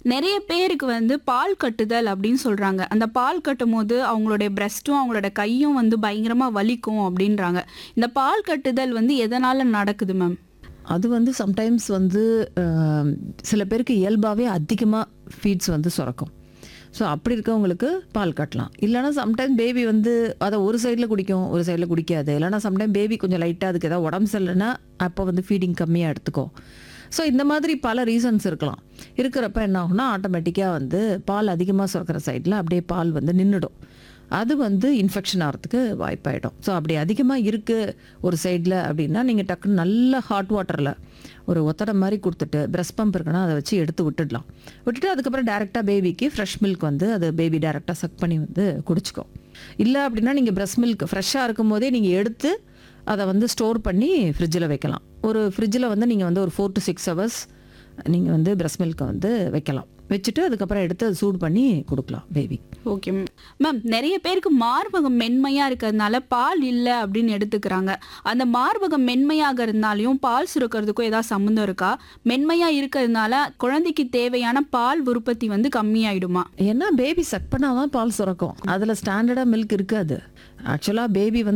நிறைய பேருக்கு வந்து பால் கட்டுதல் அப்படின்னு சொல்றாங்க அந்த பால் கட்டும் போது அவங்களுடைய பிரஸ்ட்டும் அவங்களோட கையும் வந்து பயங்கரமா வலிக்கும் அப்படின்றாங்க இந்த பால் கட்டுதல் வந்து எதனால நடக்குது மேம் அது வந்து சம்டைம்ஸ் வந்து அஹ், சில பேருக்கு இயல்பாகவே அதிகமாக ஃபீட்ஸ் வந்து சுரக்கும் ஸோ அப்படி இருக்கவங்களுக்கு பால் கட்டலாம் இல்லைனா சம்டைம் பேபி வந்து அதை ஒரு சைடில் குடிக்கும் ஒரு சைடில் குடிக்காது இல்லைனா சம்டைம் பேபி கொஞ்சம் லைட்டாக அதுக்கு ஏதாவது உடம்பு சரியில்லைன்னா அப்போ வந்து ஃபீடிங் கம்மியாக எடுத்துக்கும் ஸோ இந்த மாதிரி பல ரீசன்ஸ் இருக்கலாம் இருக்கிறப்ப என்ன ஆகும்னா ஆட்டோமேட்டிக்காக வந்து பால் அதிகமாக சுரக்கிற சைடில் அப்படியே பால் வந்து நின்றுடும் அது வந்து இன்ஃபெக்ஷன் ஆகிறதுக்கு வாய்ப்பாயிடும் ஸோ அப்படி அதிகமாக இருக்குது ஒரு சைடில் அப்படின்னா நீங்கள் டக்குன்னு நல்ல ஹாட் வாட்டரில் ஒரு ஒத்தடை மாதிரி கொடுத்துட்டு பிரஸ் பம்ப் இருக்குன்னா அதை வச்சு எடுத்து விட்டுடலாம் விட்டுட்டு அதுக்கப்புறம் டேரெக்டாக பேபிக்கு ஃப்ரெஷ் மில்க் வந்து அது பேபி டேரெக்டாக சக் பண்ணி வந்து குடிச்சிக்கும் இல்லை அப்படின்னா நீங்கள் பிரஸ் மில்க் ஃப்ரெஷ்ஷாக இருக்கும் போதே நீங்கள் எடுத்து அதை வந்து ஸ்டோர் பண்ணி ஃப்ரிட்ஜில் வைக்கலாம் ஒரு ஃப்ரிட்ஜில் வந்து நீங்கள் வந்து ஒரு ஃபோர் டு சிக்ஸ் ஹவர்ஸ் நீங்கள் வந்து பிரஸ் மில்க்கை வந்து வைக்கலாம் வச்சுட்டு அதுக்கப்புறம் எடுத்து அது சூடு பண்ணி கொடுக்கலாம் பேபி ஓகே மேம் நிறைய பேருக்கு மார்பகம் மென்மையா இருக்கிறதுனால பால் இல்லை அப்படின்னு எடுத்துக்கிறாங்க அந்த மார்பகம் மென்மையாக இருந்தாலையும் பால் சுரக்கிறதுக்கும் ஏதாவது சம்மந்தம் இருக்கா மென்மையா இருக்கிறதுனால குழந்தைக்கு தேவையான பால் உற்பத்தி வந்து கம்மியாயிடுமா ஏன்னா பேபி சக் பண்ணாதான் பால் சுரக்கும் அதில் ஸ்டாண்டர்டாக மில்க் இருக்காது ஆக்சுவலாக பேபி வந்து